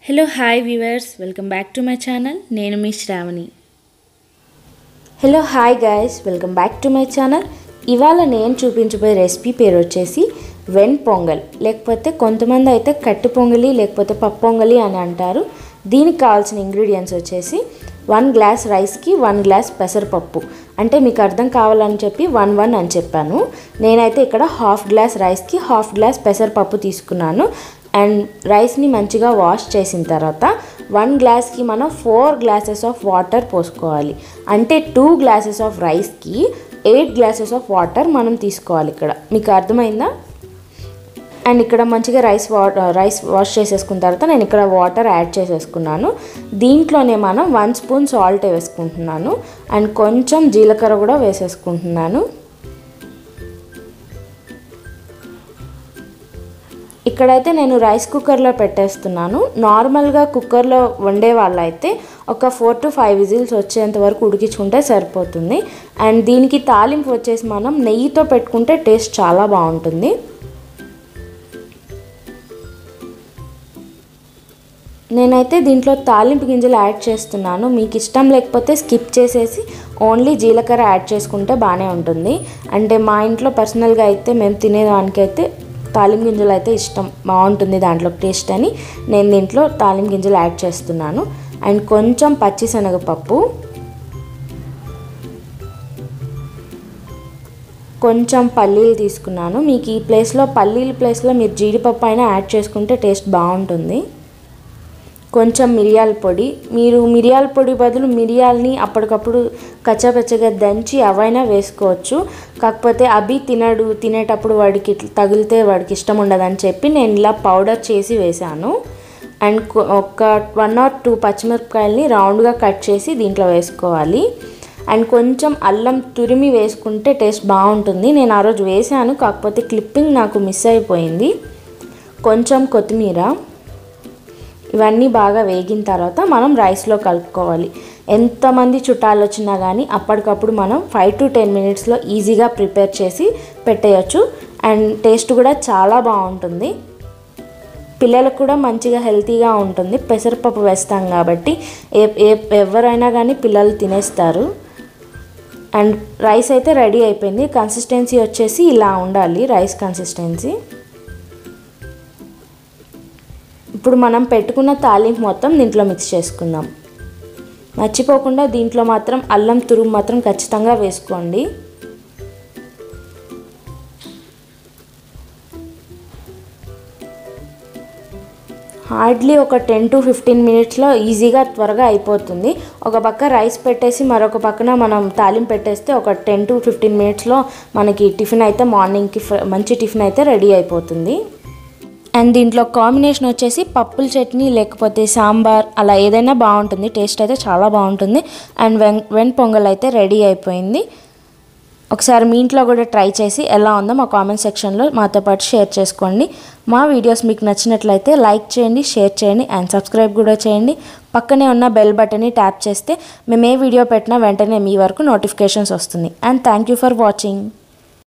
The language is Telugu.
hello hi viewers welcome back to my channel నేను మీ Shravani hello hi guys welcome back to my channel ఇవాళ నేను చూపించబోయే రెసిపీ పేరు వచ్చేసి వెన్ పొంగల్ లేకపోతే కొంతమంది అయితే కట్టు పొంగలి లేకపోతే పప్పు పొంగలి అని అంటారు దీనికి కావాల్సిన ఇంగ్రీడియంట్స్ వచ్చేసి వన్ గ్లాస్ రైస్కి వన్ గ్లాస్ పెసరపప్పు అంటే మీకు అర్థం కావాలని చెప్పి వన్ వన్ అని చెప్పాను నేనైతే ఇక్కడ హాఫ్ గ్లాస్ రైస్కి హాఫ్ గ్లాస్ పెసరపప్పు తీసుకున్నాను అండ్ రైస్ని మంచిగా వాష్ చేసిన తర్వాత వన్ గ్లాస్కి మనం ఫోర్ గ్లాసెస్ ఆఫ్ వాటర్ పోసుకోవాలి అంటే టూ గ్లాసెస్ ఆఫ్ రైస్కి ఎయిట్ గ్లాసెస్ ఆఫ్ వాటర్ మనం తీసుకోవాలి ఇక్కడ మీకు అర్థమైందా అండ్ ఇక్కడ మంచిగా రైస్ వా రైస్ వాష్ చేసేసుకున్న తర్వాత నేను ఇక్కడ వాటర్ యాడ్ చేసేసుకున్నాను దీంట్లోనే మనం వన్ స్పూన్ సాల్ట్ వేసుకుంటున్నాను అండ్ కొంచెం జీలకర్ర కూడా వేసేసుకుంటున్నాను ఇక్కడైతే నేను రైస్ కుక్కర్లో పెట్టేస్తున్నాను నార్మల్గా కుక్కర్లో వండే వాళ్ళైతే ఒక ఫోర్ టు ఫైవ్ విజిల్స్ వచ్చేంత వరకు ఉడికించుకుంటే సరిపోతుంది అండ్ దీనికి తాలింపు వచ్చేసి మనం నెయ్యితో పెట్టుకుంటే టేస్ట్ చాలా బాగుంటుంది నేనైతే దీంట్లో తాలింపు గింజలు యాడ్ చేస్తున్నాను మీకు ఇష్టం లేకపోతే స్కిప్ చేసేసి ఓన్లీ జీలకర్ర యాడ్ చేసుకుంటే బాగానే ఉంటుంది అంటే మా ఇంట్లో పర్సనల్గా అయితే మేము తినేదానికైతే తాలింపు గింజలు అయితే ఇష్టం బాగుంటుంది దాంట్లో టేస్ట్ అని నేను దీంట్లో తాలింపు గింజలు యాడ్ చేస్తున్నాను అండ్ కొంచెం పచ్చిశనగపప్పు కొంచెం పల్లీలు తీసుకున్నాను మీకు ఈ ప్లేస్లో పల్లీల ప్లేస్లో మీరు జీడిపప్పు అయినా యాడ్ చేసుకుంటే టేస్ట్ బాగుంటుంది కొంచెం మిరియాల పొడి మీరు మిరియాల పొడి బదులు మిరియాలని అప్పటికప్పుడు కచ్చాపచ్చగా దంచి అవైనా వేసుకోవచ్చు కాకపోతే అభి తినడు తినేటప్పుడు వాడికి ఇట్లా తగిలితే వాడికి ఇష్టం ఉండదని చెప్పి నేను ఇలా పౌడర్ చేసి వేశాను అండ్ ఒక వన్ ఆర్ టూ పచ్చిమిరపకాయలని రౌండ్గా కట్ చేసి దీంట్లో వేసుకోవాలి అండ్ కొంచెం అల్లం తురిమి వేసుకుంటే టేస్ట్ బాగుంటుంది నేను ఆ రోజు వేసాను కాకపోతే క్లిప్పింగ్ నాకు మిస్ అయిపోయింది కొంచెం కొత్తిమీర ఇవన్నీ బాగా వేగిన తర్వాత మనం రైస్లో కలుపుకోవాలి ఎంతమంది చుట్టాలు వచ్చినా కానీ అప్పటికప్పుడు మనం ఫైవ్ టు టెన్ మినిట్స్లో ఈజీగా ప్రిపేర్ చేసి పెట్టేయచ్చు అండ్ టేస్ట్ కూడా చాలా బాగుంటుంది పిల్లలకు కూడా మంచిగా హెల్తీగా ఉంటుంది పెసరపప్పు వేస్తాం కాబట్టి ఏ ఏ ఎవరైనా కానీ పిల్లలు తినేస్తారు అండ్ రైస్ అయితే రెడీ అయిపోయింది కన్సిస్టెన్సీ వచ్చేసి ఇలా ఉండాలి రైస్ కన్సిస్టెన్సీ ఇప్పుడు మనం పెట్టుకున్న తాలింపు మొత్తం దీంట్లో మిక్స్ చేసుకుందాం మర్చిపోకుండా దీంట్లో మాత్రం అల్లం తురుము మాత్రం ఖచ్చితంగా వేసుకోండి హార్డ్లీ ఒక టెన్ టు ఫిఫ్టీన్ మినిట్స్లో ఈజీగా త్వరగా అయిపోతుంది ఒక పక్క రైస్ పెట్టేసి మరొక పక్కన మనం తాలింపు పెట్టేస్తే ఒక టెన్ టు ఫిఫ్టీన్ మినిట్స్లో మనకి టిఫిన్ అయితే మార్నింగ్కి మంచి టిఫిన్ అయితే రెడీ అయిపోతుంది అండ్ దీంట్లో కాంబినేషన్ వచ్చేసి పప్పుల చట్నీ లేకపోతే సాంబార్ అలా ఏదైనా బాగుంటుంది టేస్ట్ అయితే చాలా బాగుంటుంది అండ్ వెన్ వెన్ పొంగల్ అయితే రెడీ అయిపోయింది ఒకసారి మీ ఇంట్లో కూడా ట్రై చేసి ఎలా ఉందో మా కామెంట్ సెక్షన్లో మాతో పాటు షేర్ చేసుకోండి మా వీడియోస్ మీకు నచ్చినట్లయితే లైక్ చేయండి షేర్ చేయండి అండ్ సబ్స్క్రైబ్ కూడా చేయండి పక్కనే ఉన్న బెల్ బటన్ని ట్యాప్ చేస్తే మేము ఏ వీడియో పెట్టినా వెంటనే మీ వరకు నోటిఫికేషన్స్ వస్తుంది and thank you for watching